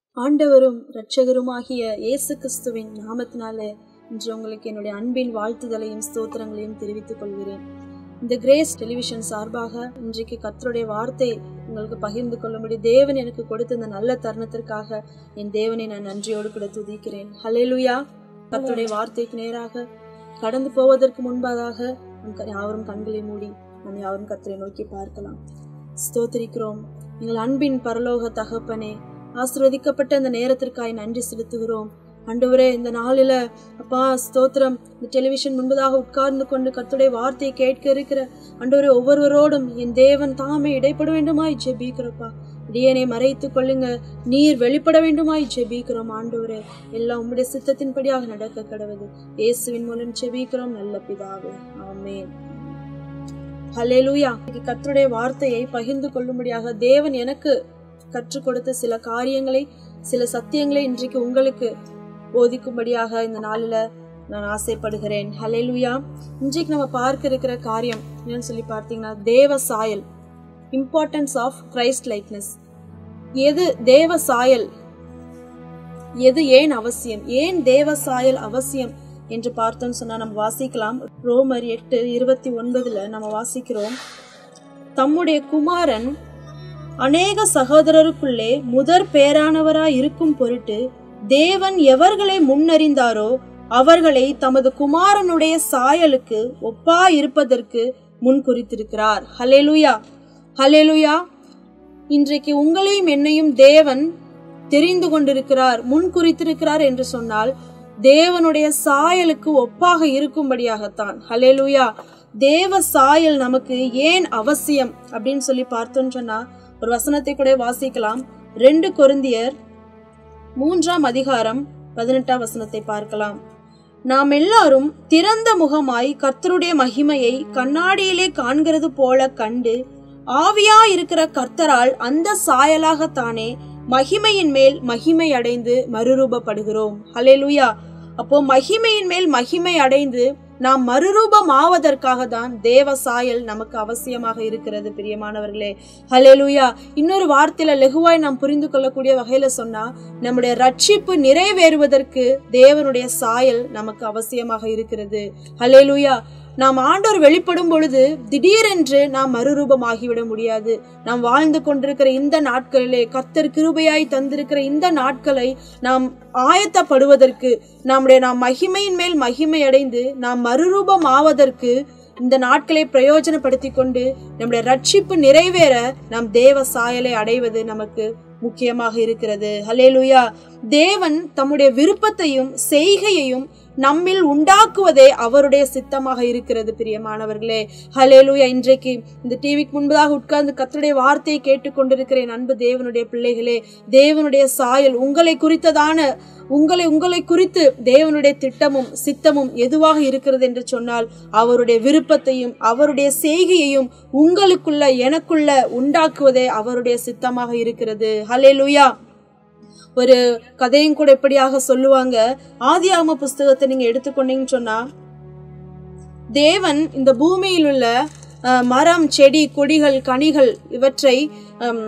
ஆண்டவரும் இரட்சகருமாகிய இயேசு கிறிஸ்துவின் நாமத்தினாலே இன்று உங்களுக்கு என்னுடைய அன்பின் வாழ்த்துதலையும் ஸ்தோத்திரங்களையும் தெரிவித்துக் கொள்கிறேன் இந்த கிரேஸ் டெலிவிஷன் சார்பாக இன்றைக்கு கர்த்தருடைய வார்த்தை உங்களுக்கு பகிர்ந்து கொள்ளும்படி தேவன் எனக்கு கொடுத்த இந்த நல்ல தருணத்திற்காக என் தேவனை நான் நன்றியோடு கூட துதிக்கிறேன் ஹலேலுயா கர்த்தருடைய வார்த்தைக்கு நேராக கடந்து போவதற்கு முன்பதாக நம் க- யாவரும் கண்களை மூடி நாம் யாவரும் கர்த்தரை நோக்கி பார்க்கலாம் ஸ்தோத்திரிக்கிறோம் எங்கள் அன்பின் பரலோக தகப்பனே ஆசீர்வதிக்கப்பட்ட இந்த நேரத்திற்காய் நன்றி செலுத்துகிறோம் ஆண்டவரே இந்த நாளில அப்பா ஸ்தோத்திரம் இந்த டெலிவிஷன் முன்பதாக உட்கார்ந்து கொண்டு கர்த்தருடைய வார்த்தையை கேட்க இருக்கிற ஆண்டவரே ஒவ்வொருவரோடும் என் தேவன் தாமே இடைப்பட வேண்டுமாய் ஜெபிக்கிறப்பா அடியனை மறைத்துக் கொள்ளுங்க நீர் வெளிப்பட வேண்டுமாய் ஜெபிக்கிறோம் ஆண்டவரே எல்லாம் உம்முடைய சித்தத்தின்படியாக நடக்க கடவுது இயேசுவின் மூலம் ஜெபிக்கிறோம் நல்ல பிதாவே ஆமென் ஹalleluya இன்னைக்கு கர்த்தருடைய வார்த்தையை பகிர்ந்து கொள்ளும்படியாக தேவன் எனக்கு கற்றுக் கொடுத்த சில காரியங்களை சில சத்தியங்களை இன்றைக்கு உங்களுக்கு போதிக்கும்படியாக இந்த நாளில நான் ஆசைப்படுகிறேன் ஹalleluya இன்றைக்கு நம்ம பார்க்க இருக்கிற காரியம் என்னன்னு சொல்லி பார்த்தீங்கன்னா தேவ சாயல் இம்பார்ட்டன்ஸ் ஆஃப் கிரைஸ்ட் லைக்னஸ் எது தேவ சாயல் எது ஏன் அவசியம் ஏன் தேவ சாயல் அவசியம் என்று பார்த்தோம்னு சொன்னா நம்ம வாசிக்கலாம் ரோமர் எட்டு இருபத்தி ஒன்பதுல நம்ம வாசிக்கிறோம் தம்முடைய குமாரன் அநேக சகோதரருக்குள்ளே முதற் பேரானவராய் இருக்கும் பொருட்டு தேவன் எவர்களை முன்னறிந்தாரோ அவர்களை தமது குமாரனுடைய சாயலுக்கு ஒப்பா இருப்பதற்கு முன் குறித்திருக்கிறார் ஹலேலுயா ஹலேலுயா இன்றைக்கு உங்களையும் என்னையும் தேவன் தெரிந்து கொண்டிருக்கிறார் முன் குறித்திருக்கிறார் என்று சொன்னால் தேவனுடைய சாயலுக்கு ஒப்பாக இருக்கும்படியாகத்தான் ஹலேலுயா தேவ சாயல் நமக்கு ஏன் அவசியம் அப்படின்னு சொல்லி பார்த்தோம்னு சொன்னா ஒரு வசனத்தை கூட வாசிக்கலாம் ரெண்டு கொரிந்தியர் மூன்றாம் அதிகாரம் பதினெட்டாம் வசனத்தை பார்க்கலாம் நாம் எல்லாரும் திறந்த முகமாய் கர்த்தருடைய மகிமையை கண்ணாடியிலே காண்கிறது போல கண்டு ஆவியா இருக்கிற கர்த்தரால் அந்த சாயலாகத்தானே மகிமையின் மேல் மகிமை அடைந்து மறுரூபப்படுகிறோம் ஹalleluya அப்போ மகிமையின் மேல் மகிமை அடைந்து நாம் மறுரூபம் ஆவதற்காக தான் தேவ சாயல் நமக்கு அவசியமாக இருக்கிறது பிரியமானவர்களே ஹalleluya இன்னொரு வார்த்தையில லெகுவாய் நாம் புரிந்து கொள்ளக்கூடிய வகையில சொன்னா நம்முடைய ரட்சிப்பு நிறைவேறுவதற்கு தேவனுடைய சாயல் நமக்கு அவசியமாக இருக்கிறது ஹalleluya நாம் ஆண்டவர் வெளிப்படும் பொழுது திடீரென்று நாம் மறுரூபமாகிவிட முடியாது நாம் வாழ்ந்து கொண்டிருக்கிற இந்த நாட்களிலே கர்த்தர் கிருபையாய் தந்திருக்கிற இந்த நாட்களை நாம் ஆயத்தப்படுவதற்கு நம்முடைய நாம் மகிமையின் மேல் மகிமை அடைந்து நாம் மறுரூபம் ஆவதற்கு இந்த நாட்களை பிரயோஜனப்படுத்தி கொண்டு நம்முடைய ரட்சிப்பு நிறைவேற நாம் தேவ சாயலை அடைவது நமக்கு முக்கியமாக இருக்கிறது ஹலேலுயா தேவன் தம்முடைய விருப்பத்தையும் செய்கையையும் நம்மில் உண்டாக்குவதே அவருடைய சித்தமாக இருக்கிறது பிரியமானவர்களே ஹலேலுயா இன்றைக்கு இந்த டிவிக்கு முன்பதாக உட்கார்ந்து கர்த்தருடைய வார்த்தையை கேட்டுக்கொண்டிருக்கிற என் அன்பு தேவனுடைய பிள்ளைகளே தேவனுடைய சாயல் உங்களை குறித்ததான உங்களை உங்களை குறித்து தேவனுடைய திட்டமும் சித்தமும் எதுவாக இருக்கிறது என்று சொன்னால் அவருடைய விருப்பத்தையும் அவருடைய செய்கையையும் உங்களுக்குள்ள எனக்குள்ள உண்டாக்குவதே அவருடைய சித்தமாக இருக்கிறது ஹலேலுயா ஒரு கதையும் கூட இப்படியாக சொல்லுவாங்க ஆதியாம புஸ்தகத்தை நீங்க எடுத்துக்கொண்டீங்கன்னு சொன்னா தேவன் இந்த பூமியில் உள்ள அஹ், மரம் செடி கொடிகள் கனிகள் இவற்றை ஹம்,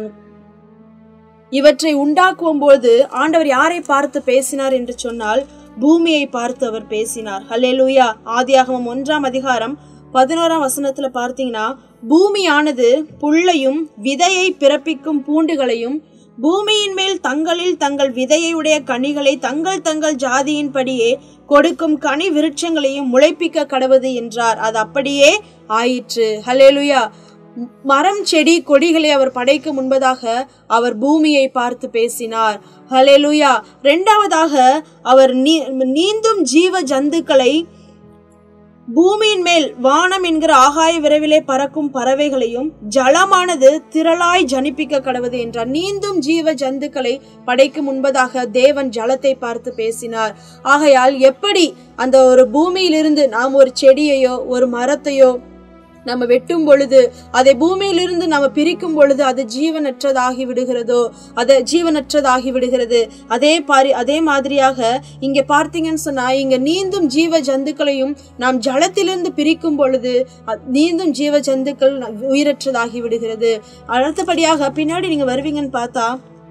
இவற்றை உண்டாக்குவோம் போது ஆண்டவர் யாரை பார்த்து பேசினார் என்று சொன்னால் பூமியை பார்த்து அவர் பேசினார் ஹல்லேலூயா ஆதியாகமம் ஒன்றாம் அதிகாரம் பதினோராம் வசனத்துல பார்த்தீங்கன்னா பூமியானது புல்லையும் விதையை பிறப்பிக்கும் பூண்டுகளையும் பூமியின் மேல் தங்களில் தங்கள் விதையை உடைய கனிகளை தங்கள் தங்கள் ஜாதியின்படியே கொடுக்கும் கனி விருட்சங்களையும் முளைப்பிக்க கடவது என்றார் அது அப்படியே ஆயிற்று ஹலேலுயா மரம் செடி கொடிகளை அவர் படைக்க முன்பதாக அவர் பூமியை பார்த்து பேசினார் ஹலேலுயா இரண்டாவதாக அவர் நீ- நீந்தும் ஜீவ ஜந்துக்களை பூமியின் மேல் வானம் என்கிற ஆகாய விரைவிலே பறக்கும் பறவைகளையும் ஜலமானது திரளாய் ஜனிப்பிக்க கடவுது என்றார் நீந்தும் ஜீவ ஜந்துக்களை படைக்கும் முன்பதாக தேவன் ஜலத்தை பார்த்து பேசினார் ஆகையால் எப்படி அந்த ஒரு பூமியிலிருந்து நாம் ஒரு செடியையோ ஒரு மரத்தையோ நம்ம வெட்டும் பொழுது அதை பூமியிலிருந்து நம்ம பிரிக்கும் பொழுது அது ஜீவனற்றதாகி விடுகிறதோ அது ஜீவனற்றதாகி விடுகிறது அதே பாரி அதே மாதிரியாக இங்க பார்த்தீங்கன்னு சொன்னா இங்க நீந்தும் ஜீவ ஜந்துக்களையும் நாம் ஜலத்திலிருந்து பிரிக்கும் பொழுது அ- நீந்தும் ஜீவ ஜந்துக்கள் ந- உயிரற்றதாகி விடுகிறது அடுத்தபடியாக பின்னாடி நீங்க வருவீங்கன்னு பார்த்தா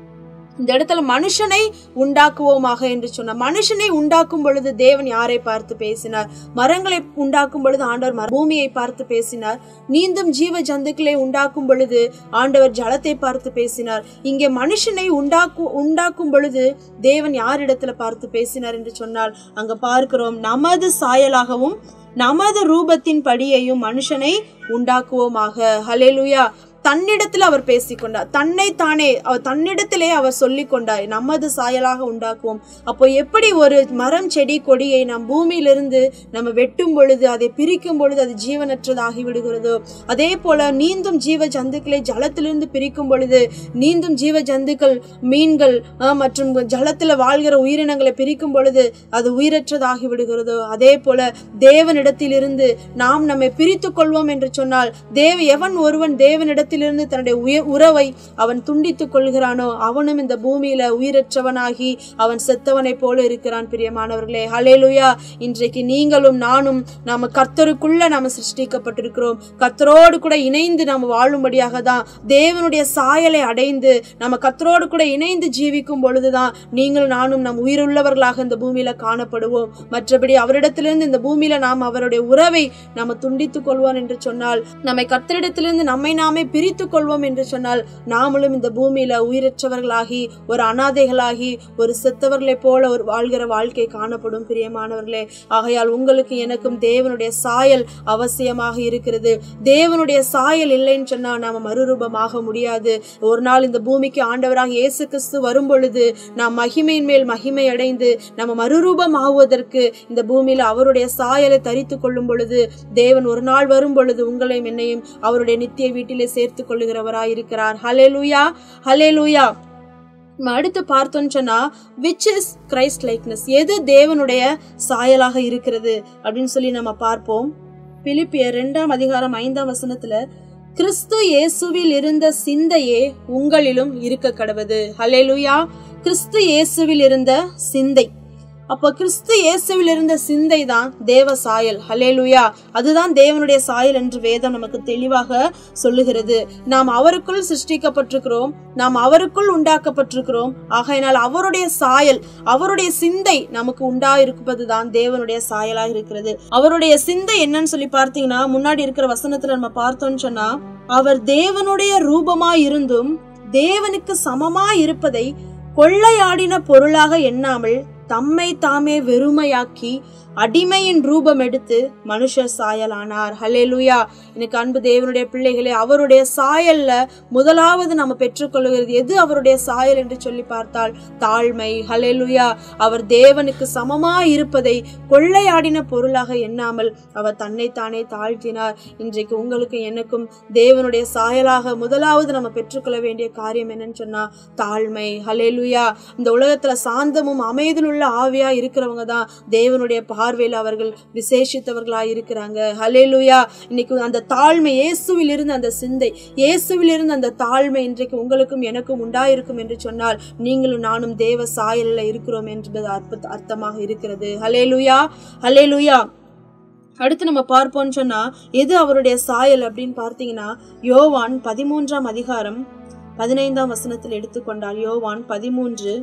இந்த இடத்துல மனுஷனை உண்டாக்குவோமாக என்று சொன்னார் மனுஷனை உண்டாக்கும் பொழுது தேவன் யாரை பார்த்து பேசினார் மரங்களை உண்டாக்கும் பொழுது ஆண்டவர் மர- பூமியை பார்த்து பேசினார் நீந்தும் ஜீவ ஜந்துக்களை உண்டாக்கும் பொழுது ஆண்டவர் ஜலத்தை பார்த்து பேசினார் இங்கே மனுஷனை உண்டாக்கு உண்டாக்கும் பொழுது தேவன் யாரிடத்துல பார்த்து பேசினார் என்று சொன்னால் அங்க பார்க்கிறோம் நமது சாயலாகவும் நமது ரூபத்தின் படியையும் மனுஷனை உண்டாக்குவோமாக ஹalleluya தன்னிடத்தில் அவர் பேசிக்கொண்டார் தன்னை தானே அவர் தன்னிடத்திலே அவர் சொல்லிக் கொண்டார் நமது சாயலாக உண்டாக்குவோம் அப்போ எப்படி ஒரு மரம் செடி கொடியை நம் பூமியிலிருந்து நம்ம வெட்டும் பொழுது அதை பிரிக்கும் பொழுது அது ஜீவனற்றதாகி விடுகிறதோ அதே போல நீந்தும் ஜீவ ஜந்துக்களை ஜலத்திலிருந்து பிரிக்கும் பொழுது நீந்தும் ஜீவ ஜந்துக்கள் மீன்கள் அஹ், மற்றும் ஜலத்துல வாழ்கிற உயிரினங்களை பிரிக்கும் பொழுது அது உயிரற்றதாகி விடுகிறதோ அதே போல தேவனிடத்திலிருந்து நாம் நம்மை பிரித்துக் கொள்வோம் என்று சொன்னால் தேவ எவன் ஒருவன் தேவனிடத்திலிருந்து தன்னுடைய உய- உறவை அவன் துண்டித்துக் கொள்கிறானோ அவனும் இந்த பூமியில உயிரற்றவனாகி அவன் செத்தவனைப் போல இருக்கிறான் பிரியமானவர்களே ஹalleluya இன்றைக்கு நீங்களும் நானும் நாம கர்த்தருக்குள்ள நாம சிருஷ்டிக்கப்பட்டிருக்கிறோம் கர்த்தரோடு கூட இணைந்து நாம் வாழும்படியாக தான் தேவனுடைய சாயலை அடைந்து நம்ம கர்த்தரோடு கூட இணைந்து ஜீவிக்கும் பொழுதுதான் நீங்கள் நானும் நம் உயிருள்ளவர்களாக இந்த பூமியில காணப்படுவோம் மற்றபடி அவரிடத்திலிருந்து இந்த பூமியில நாம் அவருடைய உறவை நாம துண்டித்துக் கொள்வோம் என்று சொன்னால் நம்மை கர்த்தரிடத்திலிருந்து நம்மை நாமே பிரித்துக் கொள்வோம் என்று சொன்னால் நாமளும் இந்த பூமியில உயிரற்றவர்களாகி ஒரு அனாதைகளாகி ஒரு செத்தவர்களைப் போல ஒரு வாழ்கிற வாழ்க்கை காணப்படும் பிரியமானவர்களே ஆகையால் உங்களுக்கு எனக்கும் தேவனுடைய சாயல் அவசியமாக இருக்கிறது தேவனுடைய சாயல் இல்லைன்னு சொன்னா நாம மறுரூபமாக முடியாது ஒரு நாள் இந்த பூமிக்கு ஆண்டவராக இயேசு கிறிஸ்து வரும் பொழுது நாம் மகிமையின் மேல் மகிமை அடைந்து நம்ம மறுரூபம் ஆகுவதற்கு இந்த பூமியில அவருடைய சாயலை தரித்து கொள்ளும் பொழுது தேவன் ஒரு நாள் வரும் பொழுது உங்களையும் என்னையும் அவருடைய நித்திய வீட்டிலே சேர்த்துக் கொள்ளுகிறவராய் இருக்கிறார் ஹalleluya ஹalleluya நம்ம அடுத்து பார்த்தோம்னு சொன்னா விச் இஸ் கிரைஸ்ட் லைக்னஸ் எது தேவனுடைய சாயலாக இருக்கிறது அப்படின்னு சொல்லி நம்ம பார்ப்போம் பிலிப்பியர் இரண்டாம் அதிகாரம் ஐந்தாம் வசனத்துல கிறிஸ்து இயேசுவில் இருந்த சிந்தையே உங்களிலும் இருக்க கடவது ஹalleluya கிறிஸ்து இயேசுவில் இருந்த சிந்தை அப்போ கிறிஸ்து இயேசுவில் இருந்த சிந்தை தான் தேவ சாயல் ஹலேலுயா அதுதான் தேவனுடைய சாயல் என்று வேதம் நமக்கு தெளிவாக சொல்லுகிறது நாம் அவருக்குள் சிருஷ்டிக்கப்பட்டிருக்கிறோம் நாம் அவருக்குள் உண்டாக்கப்பட்டிருக்கிறோம் ஆகையினால் அவருடைய சாயல் அவருடைய சிந்தை நமக்கு உண்டாயிருப்பது தான் தேவனுடைய சாயலா இருக்கிறது அவருடைய சிந்தை என்னன்னு சொல்லி பார்த்தீங்கன்னா முன்னாடி இருக்கிற வசனத்துல நம்ம பார்த்தோம்னு சொன்னா அவர் தேவனுடைய ரூபமா இருந்தும் தேவனுக்கு சமமா இருப்பதை கொள்ளையாடின பொருளாக எண்ணாமல் தம்மை தாமே வெறுமையாக்கி அடிமையின் ரூபம் எடுத்து மனுஷ சாயலானார் ஹalleluya எனக்கு அன்பு தேவனுடைய பிள்ளைகளே அவருடைய சாயல்ல முதலாவது நம்ம பெற்றுக்கொள்கிறது எது அவருடைய சாயல் என்று சொல்லி பார்த்தால் தாழ்மை ஹalleluya அவர் தேவனுக்கு சமமா இருப்பதை கொள்ளையாடின பொருளாக எண்ணாமல் அவர் தன்னைத்தானே தாழ்த்தினார் இன்றைக்கு உங்களுக்கு எனக்கும் தேவனுடைய சாயலாக முதலாவது நம்ம பெற்றுக்கொள்ள வேண்டிய காரியம் என்னன்னு சொன்னா தாழ்மை ஹalleluya இந்த உலகத்துல சாந்தமும் அமைதியுள்ள ஆவியா இருக்கிறவங்க தான் தேவனுடைய பார்வையில் அவர்கள் விசேஷித்தவர்களா இருக்கிறாங்க ஹalleluya இன்னைக்கு அந்த தாழ்மை இயேசுவில் இருந்து அந்த சிந்தை இயேசுவில் இருந்து அந்த தாழ்மை இன்றைக்கு உங்களுக்கும் எனக்கும் உண்டாயிருக்கும் என்று சொன்னால் நீங்களும் நானும் தேவ சாயலில் இருக்கிறோம் என்பது அற்ப அர்த்தமாக இருக்கிறது ஹalleluya ஹalleluya அடுத்து நம்ம பார்ப்போம்னு சொன்னா எது அவருடைய சாயல் அப்படின்னு பார்த்தீங்கன்னா யோவான் பதிமூன்றாம் அதிகாரம் பதினைந்தாம் வசனத்தில் எடுத்துக்கொண்டால் யோவான் பதிமூன்று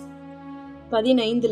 பதினைந்துல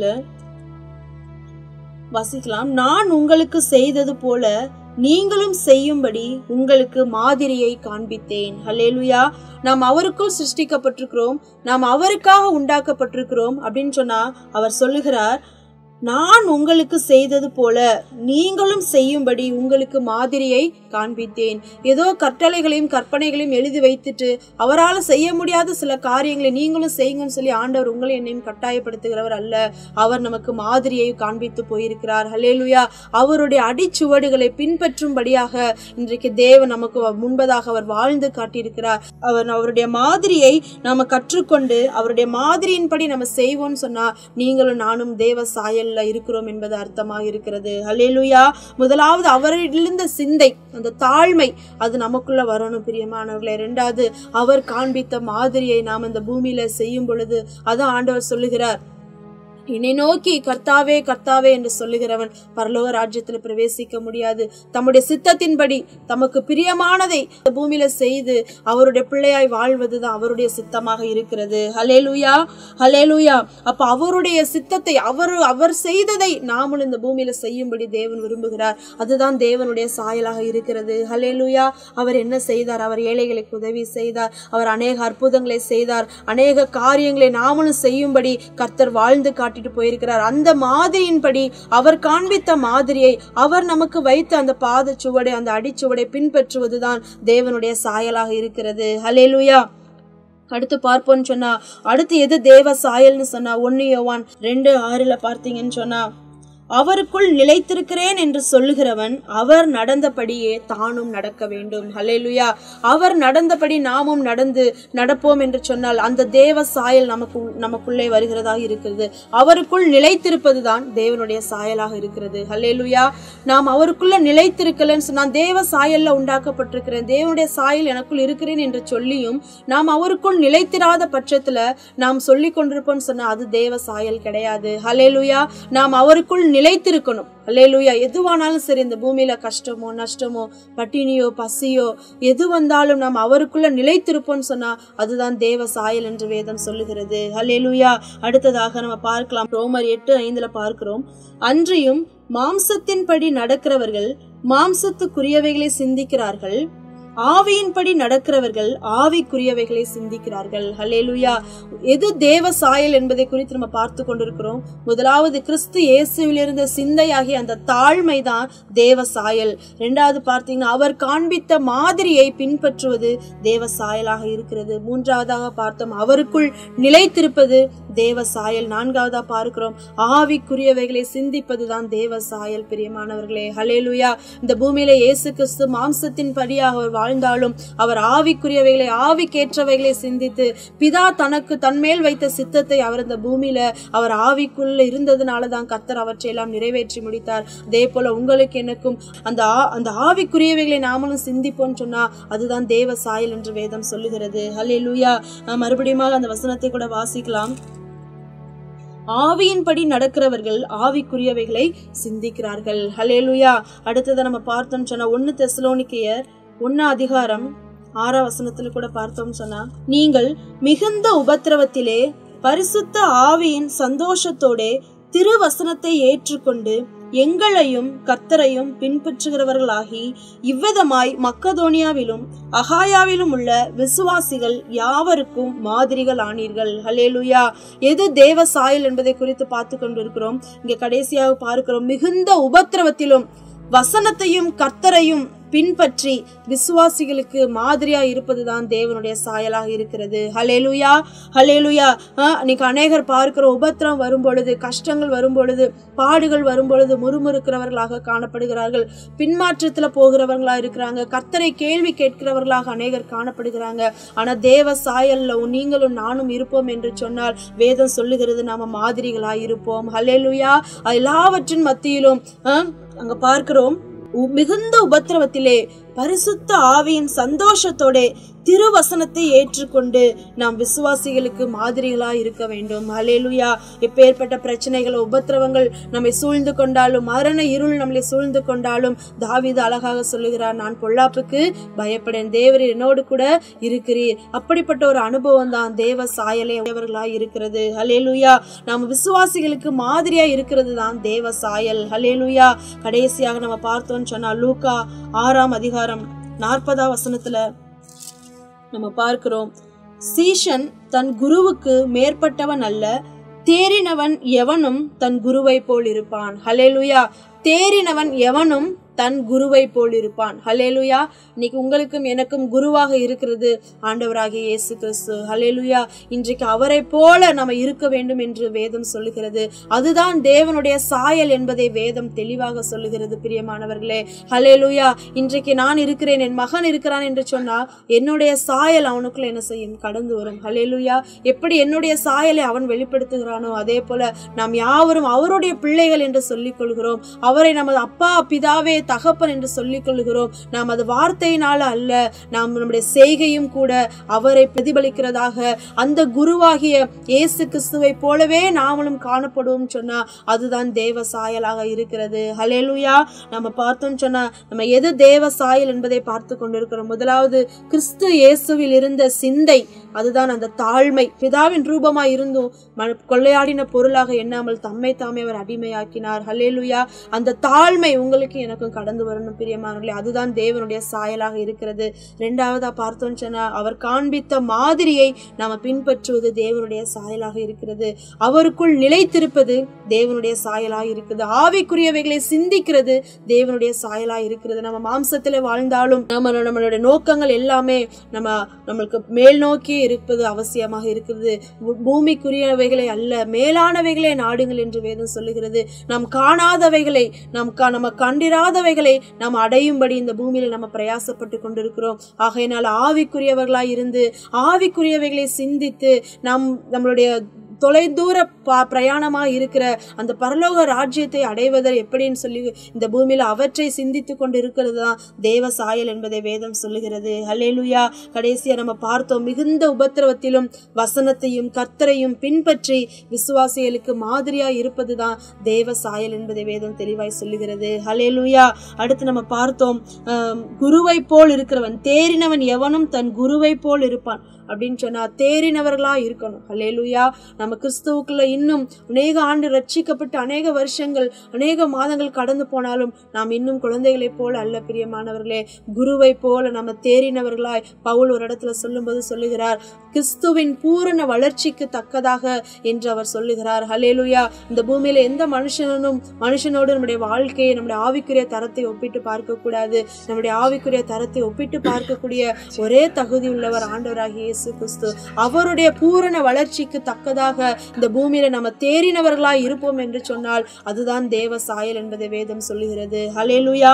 வசிக்கலாம் நான் உங்களுக்கு செய்தது போல நீங்களும் செய்யும்படி உங்களுக்கு மாதிரியை காண்பித்தேன் ஹல்லேலூயா நாம் அவருக்குள் சிருஷ்டிக்கப்பட்டிருக்கிறோம் நாம் அவருக்காக உண்டாக்கப்பட்டிருக்கிறோம் அப்படின்னு சொன்னா அவர் சொல்லுகிறார் நான் உங்களுக்கு செய்தது போல நீங்களும் செய்யும்படி உங்களுக்கு மாதிரியை காண்பித்தேன் ஏதோ கட்டளைகளையும் கற்பனைகளையும் எழுதி வைத்துட்டு அவரால் செய்ய முடியாத சில காரியங்களை நீங்களும் செய்யுங்கன்னு சொல்லி ஆண்டவர் உங்களை என்னையும் கட்டாயப்படுத்துகிறவர் அல்ல அவர் நமக்கு மாதிரியை காண்பித்து போயிருக்கிறார் ஹலேலுயா அவருடைய அடிச்சுவடுகளை பின்பற்றும்படியாக இன்றைக்கு தேவன் நமக்கு முன்பதாக அவர் வாழ்ந்து காட்டியிருக்கிறார் அவர் அவருடைய மாதிரியை நாம கற்றுக்கொண்டு அவருடைய மாதிரியின்படி நம்ம செய்வோம்னு சொன்னா நீங்களும் நானும் தேவ சாயல்ல இருக்கிறோம் என்பது அர்த்தமாக இருக்கிறது ஹலேலுயா முதலாவது அவரிலிருந்த சிந்தை அந்த தாழ்மை அது நமக்குள்ள வரணும் பிரியமானவர்களே ரெண்டாவது அவர் காண்பித்த மாதிரியை நாம் இந்த பூமியில செய்யும் பொழுது அதான் ஆண்டவர் சொல்லுகிறார் என்னை நோக்கி கர்த்தாவே கர்த்தாவே என்று சொல்லுகிறவன் பரலோக ராஜ்யத்தில் பிரவேசிக்க முடியாது தம்முடைய சித்தத்தின்படி தமக்கு பிரியமானதை இந்த பூமியில செய்து அவருடைய பிள்ளையாய் வாழ்வதுதான் அவருடைய சித்தமாக இருக்கிறது ஹலேலுயா ஹலேலுயா அப்ப அவருடைய சித்தத்தை அவர் அவர் செய்ததை நாமும் இந்த பூமியில செய்யும்படி தேவன் விரும்புகிறார் அதுதான் தேவனுடைய சாயலாக இருக்கிறது ஹலேலுயா அவர் என்ன செய்தார் அவர் ஏழைகளுக்கு உதவி செய்தார் அவர் அநேக அற்புதங்களை செய்தார் அநேக காரியங்களை நாமளும் செய்யும்படி கர்த்தர் வாழ்ந்து காட்டிட்டு போயிருக்கிறார் அந்த மாதிரியின்படி அவர் காண்பித்த மாதிரியை அவர் நமக்கு வைத்த அந்த பாத சுவடை அந்த அடிச்சுவடை பின்பற்றுவதுதான் தேவனுடைய சாயலாக இருக்கிறது ஹலேலுயா அடுத்து பார்ப்போம்னு சொன்னா அடுத்து எது தேவ சாயல்னு சொன்னா ஒன்னு யோவான் ரெண்டு ஆறுல பார்த்தீங்கன்னு சொன்னா அவருக்குள் நிலைத்திருக்கிறேன் என்று சொல்லுகிறவன் அவர் நடந்தபடியே தானும் நடக்க வேண்டும் ஹலேலுயா அவர் நடந்தபடி நாமும் நடந்து நடப்போம் என்று சொன்னால் அந்த தேவ சாயல் நமக்கு நமக்குள்ளே வருகிறதாக இருக்கிறது அவருக்குள் நிலைத்திருப்பதுதான் தேவனுடைய சாயலாக இருக்கிறது ஹலேலுயா நாம் அவருக்குள்ள நிலைத்திருக்கலன்னு சொன்னா தேவ சாயல்ல உண்டாக்கப்பட்டிருக்கிறேன் தேவனுடைய சாயல் எனக்குள் இருக்கிறேன் என்று சொல்லியும் நாம் அவருக்குள் நிலைத்திராத பட்சத்துல நாம் சொல்லி கொண்டிருப்போம்னு சொன்னா அது தேவ சாயல் கிடையாது ஹலேலுயா நாம் அவருக்குள் நிலைத்திருக்கணும் அல்லேலூயா எதுவானாலும் சரி இந்த பூமியில கஷ்டமோ நஷ்டமோ பட்டினியோ பசியோ எது வந்தாலும் நாம் அவருக்குள்ள நிலைத்திருப்போம்னு சொன்னா அதுதான் தேவ சாயல் என்று வேதம் சொல்லுகிறது அல்லேலூயா அடுத்ததாக நம்ம பார்க்கலாம் ரோமர் எட்டு ஐந்துல பார்க்கிறோம் அன்றியும் மாம்சத்தின்படி நடக்கிறவர்கள் மாம்சத்துக்குரியவைகளை சிந்திக்கிறார்கள் ஆவியின்படி நடக்கிறவர்கள் ஆவிக்குரியவைகளை சிந்திக்கிறார்கள் ஹலேலுயா எது தேவ சாயல் என்பதை குறித்து நம்ம பார்த்து கொண்டிருக்கிறோம் முதலாவது கிறிஸ்து இயேசுவில் இருந்த சிந்தையாகிய அந்த தாழ்மை தான் தேவ சாயல் ரெண்டாவது பார்த்தீங்கன்னா அவர் காண்பித்த மாதிரியை பின்பற்றுவது தேவ சாயலாக இருக்கிறது மூன்றாவதாக பார்த்தோம் அவருக்குள் நிலைத்திருப்பது தேவ சாயல் நான்காவதா பார்க்கிறோம் ஆவிக்குரியவைகளை சிந்திப்பதுதான் தேவ சாயல் பிரியமானவர்களே ஹலேலுயா இந்த பூமியில இயேசு கிறிஸ்து மாம்சத்தின் படியாக அவர் வாழ்ந்தாலும் அவர் ஆவிக்குரியவைகளை ஆவிக்கேற்றவைகளை சிந்தித்து பிதா தனக்கு தன்மேல் வைத்த சித்தத்தை அவர் இந்த பூமியில அவர் ஆவிக்குள்ள இருந்ததுனால தான் கத்தர் அவற்றையெல்லாம் நிறைவேற்றி முடித்தார் அதே போல உங்களுக்கு எனக்கும் அந்த ஆ- அந்த ஆவிக்குரியவைகளை நாமளும் சிந்திப்போம்னு சொன்னா அதுதான் தேவ சாயல் என்று வேதம் சொல்லுகிறது ஹலே லூயா மறுபடியும் அந்த வசனத்தை கூட வாசிக்கலாம் ஆவியின்படி நடக்கிறவர்கள் ஆவிக்குரியவைகளை சிந்திக்கிறார்கள் ஹலேலுயா அடுத்ததை நம்ம பார்த்தோம்னு சொன்னா ஒன்னு தெசலோனிக்கையர் ஒன்னு அதிகாரம் ஆறாம் வசனத்துல கூட பார்த்தோம்னு சொன்னா நீங்கள் மிகுந்த உபத்திரவத்திலே பரிசுத்த ஆவியின் சந்தோஷத்தோடே திருவசனத்தை ஏற்றுக்கொண்டு எங்களையும் கர்த்தரையும் பின்பற்றுகிறவர்களாகி இவ்விதமாய் மக்கதோனியாவிலும் அகாயாவிலும் உள்ள விசுவாசிகள் யாவருக்கும் மாதிரிகள் ஆனீர்கள் ஹலேலுயா எது தேவ சாயல் என்பதை குறித்து பார்த்து கொண்டிருக்கிறோம் இங்க கடைசியாக பார்க்கிறோம் மிகுந்த உபத்திரவத்திலும் வசனத்தையும் கர்த்தரையும் பின்பற்றி விசுவாசிகளுக்கு மாதிரியா இருப்பதுதான் தேவனுடைய சாயலாக இருக்கிறது ஹலேலுயா ஹலேலுயா இன்னைக்கு அநேகர் பார்க்கிற உபத்திரம் வரும் பொழுது கஷ்டங்கள் வரும் பொழுது பாடுகள் வரும் பொழுது முறுமுறுக்கிறவர்களாக காணப்படுகிறார்கள் பின்மாற்றத்துல போகிறவர்களா இருக்கிறாங்க கர்த்தரை கேள்வி கேட்கிறவர்களாக அநேகர் காணப்படுகிறாங்க ஆனா தேவ சாயல்ல நீங்களும் நானும் இருப்போம் என்று சொன்னால் வேதம் சொல்லுகிறது நாம மாதிரிகளாய் இருப்போம் ஹலேலுயா எல்லாவற்றின் மத்தியிலும் ஆஹ், அங்க பார்க்கிறோம் உ- மிகுந்த உபத்திரவத்திலே பரிசுத்த ஆவியின் சந்தோஷத்தோட திருவசனத்தை ஏற்றுக்கொண்டு நாம் விசுவாசிகளுக்கு மாதிரிகளா இருக்க வேண்டும் ஹலேலுயா எப்பேற்பட்ட பிரச்சனைகள் உபத்திரவங்கள் நம்மை சூழ்ந்து கொண்டாலும் மரண இருள் நம்மளை சூழ்ந்து கொண்டாலும் தாவீது அழகாக சொல்லுகிறார் நான் பொல்லாப்புக்கு பயப்படேன் தேவர் என்னோடு கூட இருக்கிறீர் அப்படிப்பட்ட ஒரு அனுபவம் தான் தேவ சாயலே உடையவர்களாய் இருக்கிறது ஹலேலுயா நாம் விசுவாசிகளுக்கு மாதிரியா இருக்கிறது தான் தேவ சாயல் ஹலேலுயா கடைசியாக நம்ம பார்த்தோம்னு சொன்னா லூக்கா ஆறாம் அதிகாரம் நாற்பதாம் வசனத்துல நம்ம பார்க்கிறோம் சீஷன் தன் குருவுக்கு மேற்பட்டவன் அல்ல தேறினவன் எவனும் தன் குருவை போல் இருப்பான் ஹலேலுயா தேறினவன் எவனும் தன் குருவை போல் இருப்பான் ஹலேலுயா இன்னைக்கு உங்களுக்கும் எனக்கும் குருவாக இருக்கிறது ஆண்டவராகிய இயேசு கிறிஸ்து ஹலேலுயா இன்றைக்கு அவரை போல நம்ம இருக்க வேண்டும் என்று வேதம் சொல்லுகிறது அதுதான் தேவனுடைய சாயல் என்பதை வேதம் தெளிவாக சொல்லுகிறது பிரியமானவர்களே ஹலேலுயா இன்றைக்கு நான் இருக்கிறேன் என் மகன் இருக்கிறான் என்று சொன்னா என்னுடைய சாயல் அவனுக்குள்ள என்ன செய்யும் கடந்து வரும் ஹலேலுயா எப்படி என்னுடைய சாயலை அவன் வெளிப்படுத்துகிறானோ அதே போல நாம் யாவரும் அவருடைய பிள்ளைகள் என்று சொல்லிக் கொள்கிறோம் அவரை நமது அப்பா பிதாவே தகப்பன் என்று சொல்லிக் கொள்கிறோம் நாம் அது வார்த்தையினால அல்ல நாம் நம்முடைய செய்கையும் கூட அவரை பிரதிபலிக்கிறதாக அந்த குருவாகிய இயேசு கிறிஸ்துவை போலவே நாமளும் காணப்படுவோம் சொன்னா அதுதான் தேவ சாயலாக இருக்கிறது ஹலேலுயா நம்ம பார்த்தோம் சொன்னா நம்ம எது தேவ சாயல் என்பதை பார்த்து கொண்டிருக்கிறோம் முதலாவது கிறிஸ்து இயேசுவில் இருந்த சிந்தை அதுதான் அந்த தாழ்மை பிதாவின் ரூபமாய் இருந்தும் ம- கொள்ளையாடின பொருளாக எண்ணாமல் தம்மை தாமே அவர் அடிமையாக்கினார் ஹல்லேலூயா அந்த தாழ்மை உங்களுக்கு எனக்கும் கடந்து வரணும் பிரியமானவர்களே அதுதான் தேவனுடைய சாயலாக இருக்கிறது ரெண்டாவதா பார்த்தோம் சொன்னா அவர் காண்பித்த மாதிரியை நாம பின்பற்றுவது தேவனுடைய சாயலாக இருக்கிறது அவருக்குள் நிலைத்திருப்பது தேவனுடைய சாயலாக இருக்குது ஆவிக்குரியவைகளை சிந்திக்கிறது தேவனுடைய சாயலாக இருக்கிறது நம்ம மாம்சத்திலே வாழ்ந்தாலும் நம்ம நம்மளுடைய நோக்கங்கள் எல்லாமே நம்ம நம்மளுக்கு மேல் நோக்கி இருப்பது அவசியமாக இருக்கிறது பூ- பூமிக்குரியவைகளை அல்ல மேலானவைகளே நாடுங்கள் என்று வேதம் சொல்லுகிறது நாம் காணாதவைகளை நாம் கா- நம்ம கண்டிராதவைகளை நாம் அடையும்படி இந்த பூமியில நம்ம பிரயாசப்பட்டு கொண்டிருக்கிறோம் ஆகையினால் ஆவிக்குரியவர்களாய் இருந்து ஆவிக்குரியவைகளை சிந்தித்து நாம் நம்மளுடைய தொலைதூர ப பிரயாணமாக இருக்கிற அந்த பரலோக ராஜ்யத்தை அடைவதர் எப்படின்னு சொல்லி இந்த பூமியில அவற்றை சிந்தித்து கொண்டு இருக்கிறது தான் தேவ சாயல் என்பதை வேதம் சொல்லுகிறது ஹல்லேலூயா கடைசியா நம்ம பார்த்தோம் மிகுந்த உபத்திரவத்திலும் வசனத்தையும் கர்த்தரையும் பின்பற்றி விசுவாசிகளுக்கு மாதிரியா இருப்பதுதான் தேவ சாயல் என்பதை வேதம் தெளிவாய் சொல்லுகிறது ஹல்லேலூயா அடுத்து நம்ம பார்த்தோம் ஆம், குருவை போல் இருக்கிறவன் தேறினவன் எவனும் தன் குருவை போல் இருப்பான் அப்படின்னு சொன்னா தேறினவர்களா இருக்கணும் ஹல்லேலூயா நம்ம கிறிஸ்துவுக்குள்ள இன்னும் அநேக ஆண்டு ரட்சிக்கப்பட்டு அநேக வருஷங்கள் அநேக மாதங்கள் கடந்து போனாலும் நாம் இன்னும் குழந்தைகளைப் போல அல்ல பிரியமானவர்களே குருவை போல நம்ம தேறினவர்களாய் பவுல் ஒரு இடத்துல சொல்லும்போது சொல்லுகிறார் கிறிஸ்துவின் பூரண வளர்ச்சிக்கு தக்கதாக என்று அவர் சொல்லுகிறார் ஹல்லேலூயா இந்த பூமியில எந்த மனுஷனும் மனுஷனோடு நம்முடைய வாழ்க்கையை நம்முடைய ஆவிக்குரிய தரத்தை ஒப்பிட்டு பார்க்க கூடாது நம்முடைய ஆவிக்குரிய தரத்தை ஒப்பிட்டு பார்க்கக்கூடிய ஒரே தகுதி உள்ளவர் ஆண்டவராகிய இயேசு கிறிஸ்து அவருடைய பூரண வளர்ச்சிக்கு தக்கதாக இந்த பூமியில நம்ம தேறினவர்களாய் இருப்போம் என்று சொன்னால் அதுதான் தேவ சாயல் என்பதை வேதம் சொல்லுகிறது ஹலேலுயா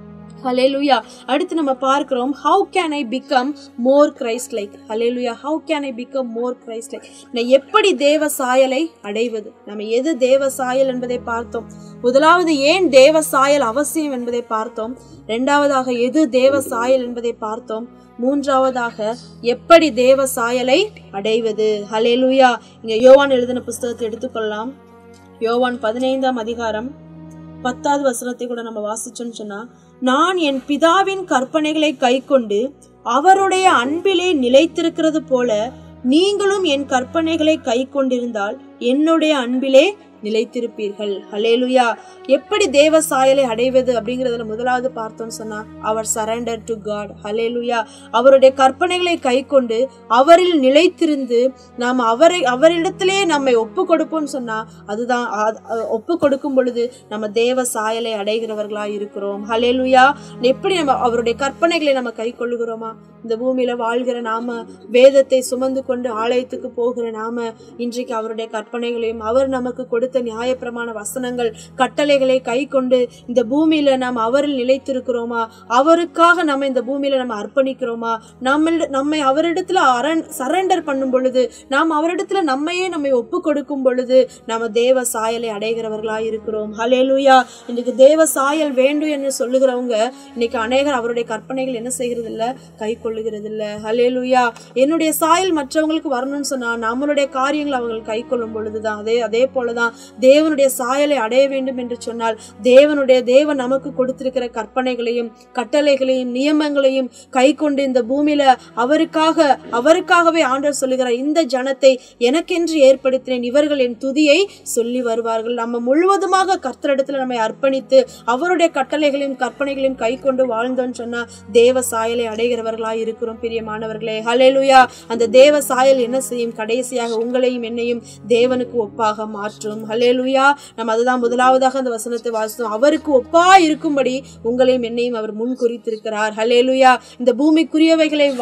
ஹலேலுயா அடுத்து நம்ம பார்க்கிறோம் how can I become more Christ like hallelujah how can I become more Christ like நான் எப்படி தேவ சாயலை அடைவது நம்ம எது தேவ சாயல் என்பதை பார்த்தோம் முதலாவது ஏன் தேவ சாயல் அவசியம் என்பதை பார்த்தோம் இரண்டாவதாக எது தேவ சாயல் என்பதை பார்த்தோம் மூன்றாவதாக எப்படி தேவ சாயலை அடைவது ஹலேலுயா இங்க யோவான் எழுதின புஸ்தகத்தை எடுத்துக்கொள்ளலாம் யோவான் பதினைந்தாம் அதிகாரம் பத்தாவது வசனத்தை கூட நம்ம வாசிச்சோம்னு சொன்னா நான் என் பிதாவின் கற்பனைகளை கைக்கொண்டு அவருடைய அன்பிலே நிலைத்திருக்கிறது போல நீங்களும் என் கற்பனைகளை கைக்கொண்டிருந்தால் என்னுடைய அன்பிலே நிலைத்திருப்பீர்கள் ஹலேலுயா எப்படி தேவ சாயலை அடைவது அப்படிங்கறதுல முதலாவது பார்த்தோம்னு சொன்னா அவர் சரண்டர் டு காட் ஹலேலுயா அவருடைய கற்பனைகளை கைக்கொண்டு அவரில் நிலைத்திருந்து நாம் அவரை அவரிடத்திலே நம்மை ஒப்பு கொடுப்போம்னு சொன்னா அதுதான் அ- அ- ஒப்பு கொடுக்கும் பொழுது நம்ம தேவ சாயலை அடைகிறவர்களா இருக்கிறோம் ஹலேலுயா எப்படி நம்ம அவருடைய கற்பனைகளை நம்ம கை கொள்ளுகிறோமா இந்த பூமியில வாழ்கிற நாம வேதத்தை சுமந்து கொண்டு ஆலயத்துக்கு போகிற நாம இன்றைக்கு அவருடைய கற்பனைகளையும் அவர் நமக்கு கொடுத்த நியாயப்பிரமாண வசனங்கள் கட்டளைகளை கை கொண்டு இந்த பூமியில நாம் அவரில் நிலைத்திருக்கிறோமா அவருக்காக நம்ம இந்த பூமியில நம்ம அர்ப்பணிக்கிறோமா நம்ம நம்மை அவரிடத்துல அரண் சரண்டர் பண்ணும் பொழுது நாம் அவரிடத்துல நம்மையே நம்மை ஒப்பு கொடுக்கும் பொழுது நம்ம தேவ சாயலை அடைகிறவர்களா இருக்கிறோம் ஹலேலூயா இன்னைக்கு தேவ சாயல் வேண்டும் என்று சொல்லுகிறவங்க இன்னைக்கு அநேகர் அவருடைய கற்பனைகள் என்ன செய்கிறது இல்ல கை கொள்ளுகிறது இல்ல ஹலேலூயா என்னுடைய சாயல் மற்றவங்களுக்கு வரணும்னு சொன்னா நம்மளுடைய காரியங்கள் அவர்கள் கை கொள்ளும் பொழுதுதான் அதே அதே போலதான் தேவனுடைய சாயலை அடைய வேண்டும் என்று சொன்னால் தேவனுடைய தேவன் நமக்கு கொடுத்திருக்கிற கற்பனைகளையும் கட்டளைகளையும் நியமங்களையும் கை கொண்டு இந்த பூமியில அவருக்காக அவருக்காகவே ஆண்டவர் சொல்லுகிறார் இந்த ஜனத்தை எனக்கென்று ஏற்படுத்தினேன் இவர்கள் என் துதியை சொல்லி வருவார்கள் நம்ம முழுவதுமாக கர்த்தரிடத்துல நம்மை அர்ப்பணித்து அவருடைய கட்டளைகளையும் கற்பனைகளையும் கை கொண்டு வாழ்ந்தோம்னு சொன்னா தேவ சாயலை அடைகிறவர்களாய் இருக்கிறோம் பிரியமானவர்களே ஹலேலுயா அந்த தேவ சாயல் என்ன செய்யும் கடைசியாக உங்களையும் என்னையும் தேவனுக்கு ஒப்பாக மாற்றும் ஹலேலுயா நம்ம அதுதான் முதலாவதாக அந்த வசனத்தை வாசித்தோம் அவருக்கு ஒப்பா இருக்கும்படி உங்களையும் என்னையும் அவர் முன் குறித்திருக்கிறார் ஹலேலுயா இந்த பூமிக்குரியவைகளை வா-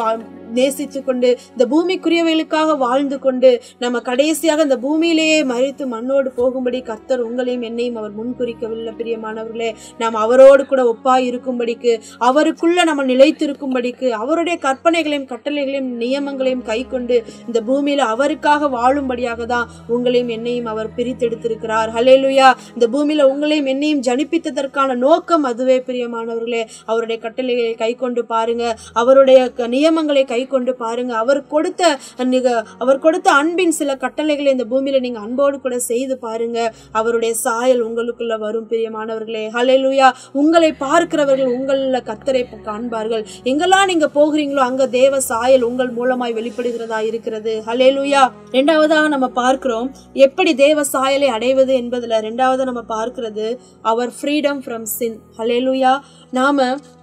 நேசித்து கொண்டு இந்த பூமிக்குரியவைகளுக்காக வாழ்ந்து கொண்டு நம்ம கடைசியாக இந்த பூமியிலேயே மறித்து மண்ணோடு போகும்படி கர்த்தர் உங்களையும் என்னையும் அவர் முன்குறிக்கவில்லை பிரியமானவர்களே நாம் அவரோடு கூட ஒப்பாய் இருக்கும்படிக்கு அவருக்குள்ள நம்ம நிலைத்திருக்கும்படிக்கு அவருடைய கற்பனைகளையும் கட்டளைகளையும் நியமங்களையும் கை கொண்டு இந்த பூமியில அவருக்காக வாழும்படியாக தான் உங்களையும் என்னையும் அவர் பிரித்தெடுத்திருக்கிறார் ஹலேலுயா இந்த பூமியில உங்களையும் என்னையும் ஜனிப்பித்ததற்கான நோக்கம் அதுவே பிரியமானவர்களே அவருடைய கட்டளைகளை கை கொண்டு பாருங்க அவருடைய க- நியமங்களை கை கொண்டு பாருங்க அவர் கொடுத்த நிக- அவர் கொடுத்த அன்பின் சில கட்டளைகளை இந்த பூமியில நீங்க அன்போடு கூட செய்து பாருங்க அவருடைய சாயல் உங்களுக்குள்ள வரும் பிரியமானவர்களே ஹalleluya உங்களை பார்க்கிறவர்கள் உங்கள கத்தரை காண்பார்கள் எங்கெல்லாம் நீங்க போகிறீங்களோ அங்க தேவ சாயல் உங்கள் மூலமாய் வெளிப்படுகிறதா இருக்கிறது ஹalleluya இரண்டாவதாக நம்ம பார்க்கிறோம் எப்படி தேவ சாயலை அடைவது என்பதுல இரண்டாவது நம்ம பார்க்கிறது அவர் ஃப்ரீடம் ஃப்ரம் சின் ஹalleluya நாம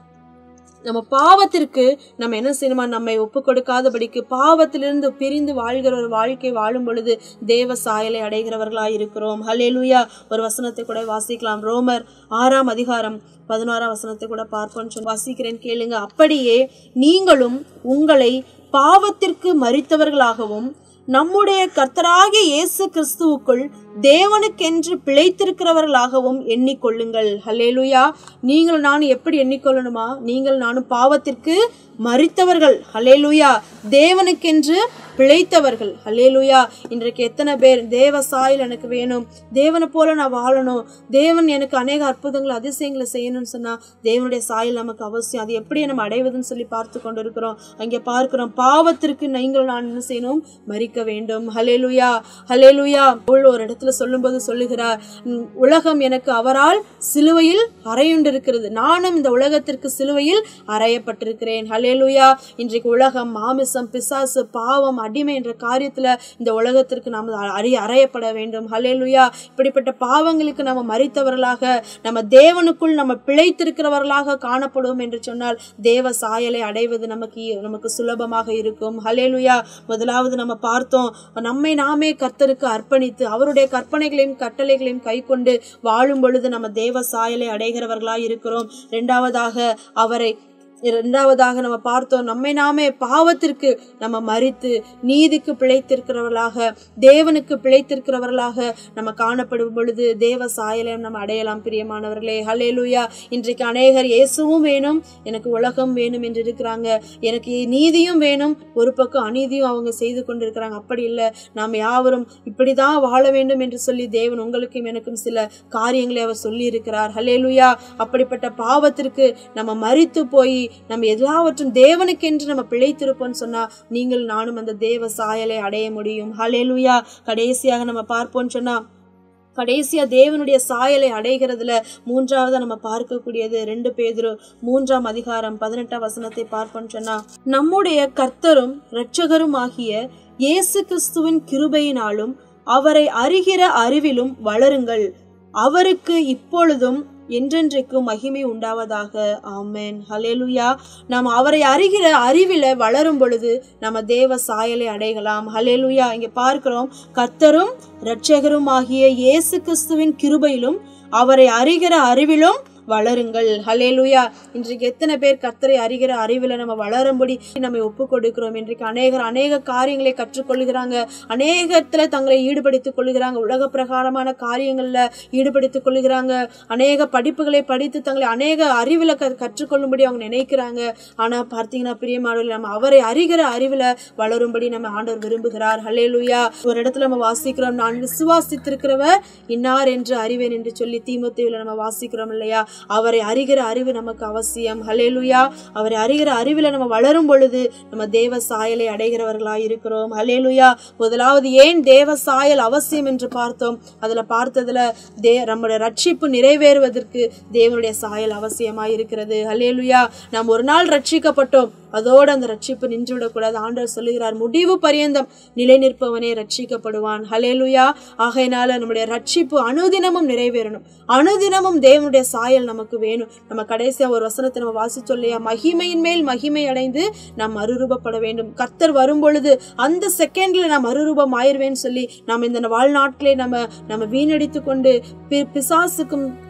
நம்ம பாவத்திற்கு நம்ம என்ன செய்யணுமா நம்மை ஒப்பு கொடுக்காதபடிக்கு பாவத்திலிருந்து பிரிந்து வாழ்கிற ஒரு வாழ்க்கை வாழும் பொழுது தேவ சாயலை அடைகிறவர்களாய் இருக்கிறோம் ஹல்லேலூயா ஒரு வசனத்தை கூட வாசிக்கலாம் ரோமர் ஆறாம் அதிகாரம் பதினோராம் வசனத்தை கூட பார்ப்போம் சொல்லி வாசிக்கிறேன் கேளுங்க அப்படியே நீங்களும் உங்களை பாவத்திற்கு மறித்தவர்களாகவும் நம்முடைய கர்த்தராகிய இயேசு கிறிஸ்துவுக்குள் தேவனுக்கென்று பிழைத்திருக்கிறவர்களாகவும் எண்ணிக்கொள்ளுங்கள் ஹல்லேலூயா நீங்கள் நானும் எப்படி எண்ணிக்கொள்ளணுமா நீங்கள் நானும் பாவத்திற்கு மறித்தவர்கள் ஹல்லேலூயா தேவனுக்கென்று பிழைத்தவர்கள் ஹல்லேலூயா இன்றைக்கு எத்தனை பேர் தேவ சாயல் எனக்கு வேணும் தேவனை போல நான் வாழணும் தேவன் எனக்கு அநேக அற்புதங்கள் அதிசயங்களை செய்யணும்னு சொன்னா தேவனுடைய சாயல் நமக்கு அவசியம் அது எப்படி நம்ம அடைவதுன்னு சொல்லி பார்த்து கொண்டு இருக்கிறோம் அங்கே பார்க்கிறோம் பாவத்திற்கு நீங்கள் நான் என்ன செய்யணும் மறிக்க வேண்டும் ஹலேலுயா ஹலேலுயா பவுல் ஒரு இடத்துல சொல்லும்போது சொல்லுகிறார் "உம், உலகம் எனக்கு அவரால் சிலுவையில் அறையுண்டிருக்கிறது நானும் இந்த உலகத்திற்கு சிலுவையில் அறையப்பட்டிருக்கிறேன் ஹலேலுயா இன்றைக்கு உலகம் மாமிசம் பிசாசு பாவம் அடிமை என்ற காரியத்துல இந்த உலகத்திற்கு நாம் அறி அறையப்பட வேண்டும் ஹலேலுயா இப்படிப்பட்ட பாவங்களுக்கு நம்ம மறித்தவர்களாக நம்ம தேவனுக்குள் நம்ம பிழைத்திருக்கிறவர்களாக காணப்படுவோம் என்று சொன்னால் தேவ சாயலை அடைவது நமக்கு நமக்கு சுலபமாக இருக்கும் ஹலேலுயா முதலாவது நம்ம பார்த்தோம் நம்மை நாமே கர்த்தருக்கு அர்ப்பணித்து அவருடைய கற்பனைகளையும் கட்டளைகளையும் கை கொண்டு வாழும் பொழுது நம்ம தேவ சாயலை அடைகிறவர்களாய் இருக்கிறோம் இரண்டாவதாக அவரை இரண்டாவதாக நம்ம பார்த்தோம் நம்மை நாமே பாவத்திற்கு நம்ம மறித்து நீதிக்கு பிழைத்திருக்கிறவர்களாக தேவனுக்கு பிழைத்திருக்கிறவர்களாக நம்ம காணப்படும் பொழுது தேவ சாயலையும் நம்ம அடையலாம் பிரியமானவர்களே ஹலேலூயா இன்றைக்கு அநேகர் இயேசுவும் வேணும் எனக்கு உலகம் வேணும் என்று இருக்கிறாங்க எனக்கு நீதியும் வேணும் ஒரு பக்கம் அநீதியும் அவங்க செய்து கொண்டிருக்கிறாங்க அப்படி இல்லை நாம் யாவரும் இப்படிதான் வாழ வேண்டும் என்று சொல்லி தேவன் உங்களுக்கும் எனக்கும் சில காரியங்களை அவர் சொல்லி இருக்கிறார் ஹலேலுயா அப்படிப்பட்ட பாவத்திற்கு நம்ம மறித்து போய் நம்ம எல்லாவற்றும் தேவனுக்கென்று நம்ம பிழைத்திருப்போம்னு சொன்னா நீங்கள் நானும் அந்த தேவ சாயலை அடைய முடியும் ஹலேலுயா கடைசியாக நம்ம பார்ப்போம்னு சொன்னா கடைசியா தேவனுடைய சாயலை அடைகிறதுல மூன்றாவது நம்ம பார்க்கக்கூடியது ரெண்டு பேதுரு மூன்றாம் அதிகாரம் பதினெட்டாம் வசனத்தை பார்ப்போம்னு சொன்னா நம்முடைய கர்த்தரும் இரட்சகரும் ஆகிய இயேசு கிறிஸ்துவின் கிருபையினாலும் அவரை அறிகிற அறிவிலும் வளருங்கள் அவருக்கு இப்பொழுதும் என்றென்றைக்கும் மகிமை உண்டாவதாக ஆமென் ஹலேலுயா நாம் அவரை அறிகிற அறிவில வளரும் பொழுது நம்ம தேவ சாயலை அடையலாம் ஹலேலுயா இங்க பார்க்கிறோம் கர்த்தரும் இரட்சகரும் ஆகிய இயேசு கிறிஸ்துவின் கிருபையிலும் அவரை அறிகிற அறிவிலும் வளருங்கள் ஹலேலுயா இன்றைக்கு எத்தனை பேர் கர்த்தரை அறிகிற அறிவில் நம்ம வளரும்படி நம்ம ஒப்பு கொடுக்கிறோம் இன்றைக்கு அநேகர் அநேக காரியங்களை கற்றுக்கொள்கிறாங்க அநேகத்துல தங்களை ஈடுபடுத்திக் கொள்கிறாங்க உலக பிரகாரமான காரியங்கள்ல ஈடுபடுத்திக் கொள்கிறாங்க அநேக படிப்புகளை படித்து தங்களை அநேக அறிவில் க கற்றுக்கொள்ளும்படி அவங்க நினைக்கிறாங்க ஆனா பார்த்தீங்கன்னா பிரியமானவர்கள் நம்ம அவரை அறிகிற அறிவில் வளரும்படி நம்ம ஆண்டவர் விரும்புகிறார் ஹலேலுயா ஒரு இடத்துல நம்ம வாசிக்கிறோம் நான் விசுவாசித்திருக்கிறவர் இன்னார் என்று அறிவேன் என்று சொல்லி தீமத்தையில நம்ம வாசிக்கிறோம் இல்லையா அவரை அறிகிற அறிவு நமக்கு அவசியம் ஹலேலுயா அவரை அறிகிற அறிவில் நம்ம வளரும் பொழுது நம்ம தேவ சாயலை அடைகிறவர்களாய் இருக்கிறோம் ஹலேலுயா முதலாவது ஏன் தேவ சாயல் அவசியம் என்று பார்த்தோம் அதுல பார்த்ததுல தே நம்முடைய ரட்சிப்பு நிறைவேறுவதற்கு தேவனுடைய சாயல் அவசியமாய் இருக்கிறது ஹலேலுயா நாம் ஒரு நாள் ரட்சிக்கப்பட்டோம் அதோடு அந்த ரட்சிப்பு நின்றுவிடக்கூடாது ஆண்டவர் சொல்லுகிறார் முடிவு பரியந்தம் நிலை நிற்பவனே ரட்சிக்கப்படுவான் ஹலேலுயா ஆகையினால நம்முடைய ரட்சிப்பு அனுதினமும் நிறைவேறணும் அனுதினமும் தேவனுடைய சாயல் நமக்கு வேணும் நம்ம கடைசியா ஒரு வசனத்தை நம்ம வாசிச்சோம் இல்லையா மகிமையின் மேல் மகிமை அடைந்து நாம் மறுரூபப்பட வேண்டும் கர்த்தர் வரும் பொழுது அந்த செகண்ட்ல நான் மறுரூபம் ஆயிருவேன்னு சொல்லி நாம் இந்த வாழ்நாட்களே நம்ம நம்ம வீணடித்து கொண்டு பி- பிசாசுக்கும்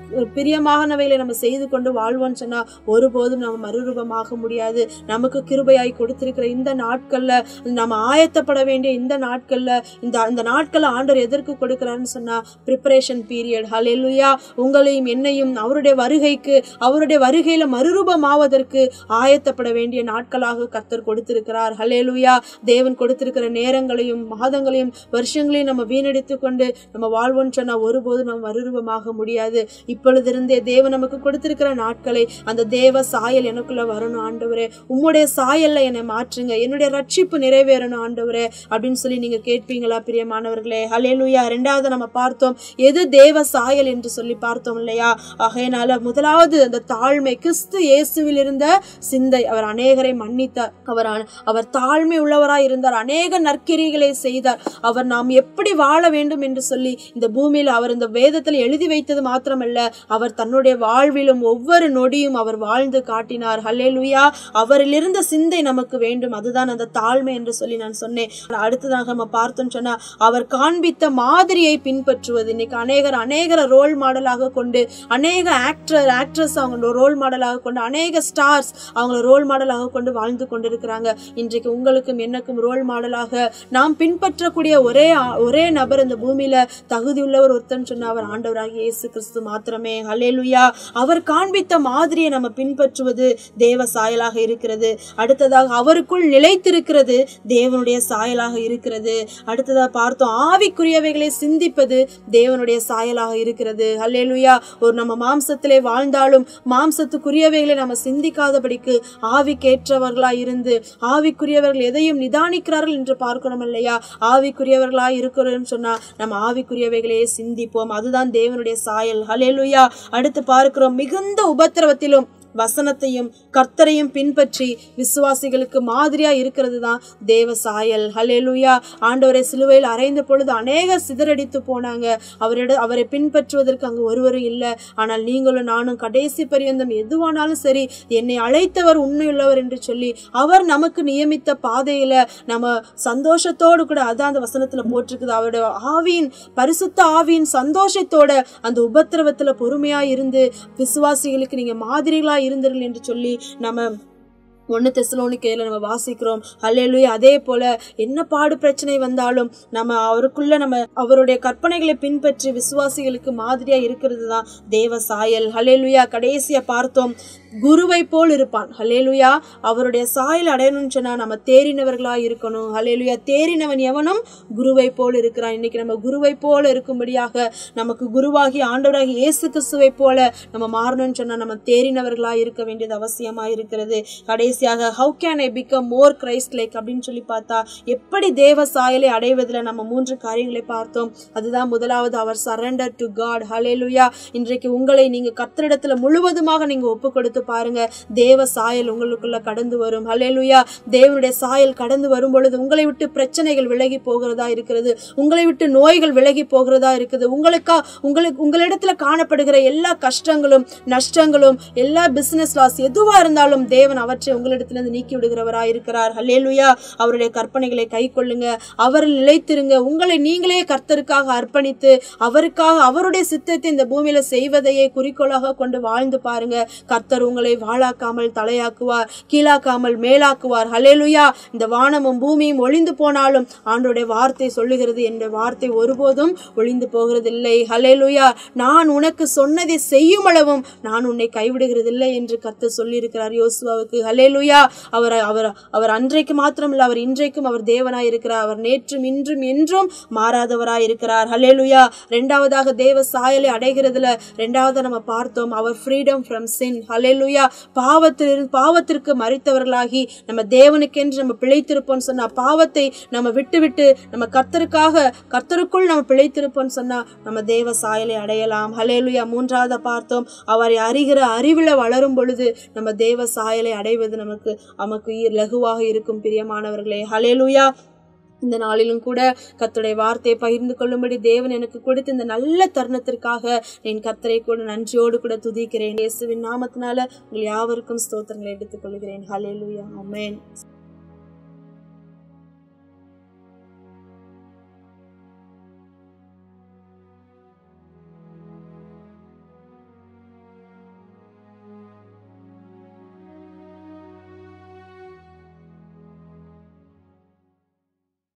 பிரியமானவைகளை நம்ம செய்து கொண்டு வாழ்வோம்னு சொன்னா ஒருபோதும் நம்ம மறுரூபமாக முடியாது நமக்கு கிருபையாய் கொடுத்திருக்கிற இந்த நாட்கள்ல நம்ம ஆயத்தப்பட வேண்டிய இந்த நாட்கள்ல இந்த இந்த நாட்கள்ல ஆண்டவர் எதற்கு கொடுக்கிறாருன்னு சொன்னா ப்ரிப்பரேஷன் பீரியட் ஹalleluya உங்களையும் என்னையும் அவருடைய வருகைக்கு அவருடைய வருகையில மறுரூபமாவதற்கு ஆயத்தப்பட வேண்டிய நாட்களாக கர்த்தர் கொடுத்திருக்கிறார் ஹalleluya தேவன் கொடுத்திருக்கிற நேரங்களையும் மாதங்களையும் வருஷங்களையும் நம்ம வீணடித்து கொண்டு நம்ம வாழ்வோம்னு சொன்னா ஒருபோதும் நம்ம மறுரூபமாக முடியாது இப்பொழுதிருந்தே தேவன் நமக்கு கொடுத்திருக்கிற நாட்களை அந்த தேவ சாயல் எனக்குள்ள வரணும் ஆண்டவரே உம்முடைய சாயல்ல என்னை மாற்றுங்க என்னுடைய ரட்சிப்பு நிறைவேறணும் ஆண்டவரே அப்படின்னு சொல்லி நீங்க கேட்பீங்களா பிரியமானவர்களே ஹalleluya ரெண்டாவது நம்ம பார்த்தோம் எது தேவ சாயல் என்று சொல்லி பார்த்தோம் இல்லையா ஆகையினால முதலாவது அந்த தாழ்மை கிறிஸ்து இயேசுவில் இருந்த சிந்தை அவர் அநேகரை மன்னித்தார் அவர் அ- அவர் தாழ்மை உள்ளவராய் இருந்தார் அநேக நற்கிரிகளை செய்தார் அவர் நாம் எப்படி வாழ வேண்டும் என்று சொல்லி இந்த பூமியில் அவர் இந்த வேதத்தில் எழுதி வைத்தது மாத்திரமல்ல அவர் தன்னுடைய வாழ்விலும் ஒவ்வொரு நொடியும் அவர் வாழ்ந்து காட்டினார் ஹல்லேலூயா அவரில் இருந்த சிந்தை நமக்கு வேண்டும் அதுதான் அந்த தாழ்மை என்று சொல்லி நான் சொன்னேன் அடுத்ததாக நம்ம பார்த்தோம்னு சொன்னா அவர் காண்பித்த மாதிரியை பின்பற்றுவது இன்னைக்கு அநேகர் அநேகரை ரோல் மாடலாக கொண்டு அநேக ஆக்டர் ஆக்ட்ரஸ் அவங்க ரோல் மாடலாக கொண்டு அநேக ஸ்டார்ஸ் அவங்கள ரோல் மாடலாக கொண்டு வாழ்ந்து கொண்டிருக்கிறாங்க இன்றைக்கு உங்களுக்கும் எனக்கும் ரோல் மாடலாக நாம் பின்பற்றக்கூடிய ஒரே ஆ- ஒரே நபர் இந்த பூமியில தகுதி உள்ளவர் ஒருத்தன் சொன்ன அவர் ஆண்டவராகிய இயேசு கிறிஸ்து மாத்திரமே ஹல்லேலூயா அவர் காண்பித்த மாதிரியை நம்ம பின்பற்றுவது தேவ சாயலாக இருக்கிறது அடுத்ததாக அவருக்குள் நிலைத்திருக்கிறது தேவனுடைய சாயலாக இருக்கிறது அடுத்ததாக பார்த்தோம் ஆவிக்குரியவைகளை சிந்திப்பது தேவனுடைய சாயலாக இருக்கிறது ஹல்லேலூயா ஒரு நம்ம மாம்சத்திலே வாழ்ந்தாலும் மாம்சத்துக்குரியவைகளை நம்ம சிந்திக்காதபடிக்கு ஆவிக்கேற்றவர்களாய் இருந்து ஆவிக்குரியவர்கள் எதையும் நிதானிக்கிறார்கள் என்று பார்க்கணும் இல்லையா ஆவிக்குரியவர்களாய் இருக்கிறோம் சொன்னா நம்ம ஆவிக்குரியவைகளையே சிந்திப்போம் அதுதான் தேவனுடைய சாயல் ஹalleluya அடுத்து பார்க்கிறோம் மிகுந்த உபத்திரவத்திலும் வசனத்தையும் கர்த்தரையும் பின்பற்றி விசுவாசிகளுக்கு மாதிரியா இருக்கிறது தான் தேவ சாயல் ஹalleluya ஆண்டவரை சிலுவையில் அறைந்த பொழுது அநேக சிதறடித்து போனாங்க அவரிட அவரை பின்பற்றுவதற்கு அங்கு ஒருவரும் இல்லை ஆனால் நீங்களும் நானும் கடைசி பரியந்தம் எதுவானாலும் சரி என்னை அழைத்தவர் உண்மையுள்ளவர் என்று சொல்லி அவர் நமக்கு நியமித்த பாதையில நம்ம சந்தோஷத்தோடு கூட அதான் அந்த வசனத்துல போட்டிருக்குது அவருடைய ஆவியின் பரிசுத்த ஆவியின் சந்தோஷத்தோட அந்த உபத்திரவத்துல பொறுமையா இருந்து விசுவாசிகளுக்கு நீங்க மாதிரிகளா இருந்தீர்கள் என்று சொல்லி நம்ம ஒன்று தெசலோனிக்கையில் நம்ம வாசிக்கிறோம் ஹல்லேலூயா அதே போல என்ன பாடு பிரச்சனை வந்தாலும் நம்ம அவருக்குள்ள நம்ம அவருடைய கற்பனைகளை பின்பற்றி விசுவாசிகளுக்கு மாதிரியா இருக்கிறது தான் தேவ சாயல் ஹல்லேலூயா கடைசியா பார்த்தோம் குருவை போல் இருப்பான் ஹல்லேலூயா அவருடைய சாயல் அடையணும்னு சொன்னா நம்ம தேறினவர்களா இருக்கணும் ஹல்லேலூயா தேறினவன் எவனும் குருவை போல் இருக்கிறான் இன்னைக்கு நம்ம குருவை போல இருக்கும்படியாக நமக்கு குருவாகி ஆண்டவராகி இயேசு கிறிஸ்துவை போல நம்ம மாறணும்னு சொன்னா நம்ம தேறினவர்களா இருக்க வேண்டியது அவசியமா இருக்கிறது கடைசியாக how can I become more Christ like அப்படின்னு சொல்லி பார்த்தா எப்படி தேவ சாயலை அடைவதில் நம்ம மூன்று காரியங்களை பார்த்தோம் அதுதான் முதலாவது அவர் சரண்டர் டு காட் ஹalleluya இன்றைக்கு உங்களை நீங்க கர்த்தரிடத்துல முழுவதுமாக நீங்க ஒப்பு கொடுத்து பாருங்க தேவ சாயல் உங்களுக்குள்ள கடந்து வரும் ஹalleluya தேவனுடைய சாயல் கடந்து வரும் பொழுது உங்களை விட்டு பிரச்சனைகள் விலகி போகிறதா இருக்கிறது உங்களை விட்டு நோய்கள் விலகி போகிறதா இருக்குது உங்களுக்கா உங்களுக்கு உங்களிடத்துல காணப்படுகிற எல்லா கஷ்டங்களும் நஷ்டங்களும் எல்லா பிசினஸ் லாஸ் எதுவா இருந்தாலும் தேவன் அவற்றை உங்களிடத்திலிருந்து நீக்கி விடுகிறவரா இருக்கிறார் ஹல்லேலூயா அவருடைய கற்பனைகளை கை கொள்ளுங்க அவரில் நிலைத்திருங்க உங்களை நீங்களே கர்த்தருக்காக அர்ப்பணித்து அவருக்காக அவருடைய சித்தத்தை இந்த பூமியில செய்வதையே குறிக்கோளாக கொண்டு வாழ்ந்து பாருங்க கர்த்தர் உங்களை வாழாக்காமல் தலையாக்குவார் கீழாக்காமல் மேலாக்குவார் ஹல்லேலூயா இந்த வானமும் பூமியும் ஒளிந்து போனாலும் ஆண்டோடைய வார்த்தை சொல்லுகிறது என்ற வார்த்தை ஒருபோதும் ஒளிந்து போகிறதில்லை ஹல்லேலூயா நான் உனக்கு சொன்னதை செய்யும் அளவும் நான் உன்னை கைவிடுகிறதில்லை என்று கர்த்தர் சொல்லியிருக்கிறார் யோசுவாவுக்கு ஹல்லேலூயா அவர் அவர் அவர் அன்றைக்கு மாத்திரமல்ல அவர் இன்றைக்கும் அவர் தேவனாய் இருக்கிறார் அவர் நேற்றும் இன்றும் என்றும் மாறாதவராய் இருக்கிறார் ஹல்லேலூயா ரெண்டாவதாக தேவ சாயலை அடைகிறதுல ரெண்டாவது நம்ம பார்த்தோம் அவர் ஃப்ரீடம் ஃப்ரம் சின் ஹல்லேலூயா பாவத்திலிருந்து பாவத்திற்கு மறித்தவர்களாகி நம்ம தேவனுக்கென்று நம்ம பிழைத்திருப்போம்னு சொன்னா பாவத்தை நம்ம விட்டு விட்டு நம்ம கர்த்தருக்காக கர்த்தருக்குள் நம்ம பிழைத்திருப்போம்னு சொன்னா நம்ம தேவ சாயலை அடையலாம் ஹலேலுயா மூன்றாவது பார்த்தோம் அவரை அறிகிற அறிவில வளரும் பொழுது நம்ம தேவ சாயலை அடைவது நமக்கு நமக்கு லகுவாக இருக்கும் பிரியமானவர்களே ஹலேலுயா இந்த நாளிலும் கூட கர்த்தருடைய வார்த்தையை பகிர்ந்து கொள்ளும்படி தேவன் எனக்கு கொடுத்த இந்த நல்ல தருணத்திற்காக என் கர்த்தரை கூட நன்றியோடு கூட துதிக்கிறேன் இயேசுவின் நாமத்தினால உங்கள் யாவருக்கும் ஸ்தோத்திரங்களை எடுத்துக் கொள்கிறேன் ஹலேலுயா ஆமென்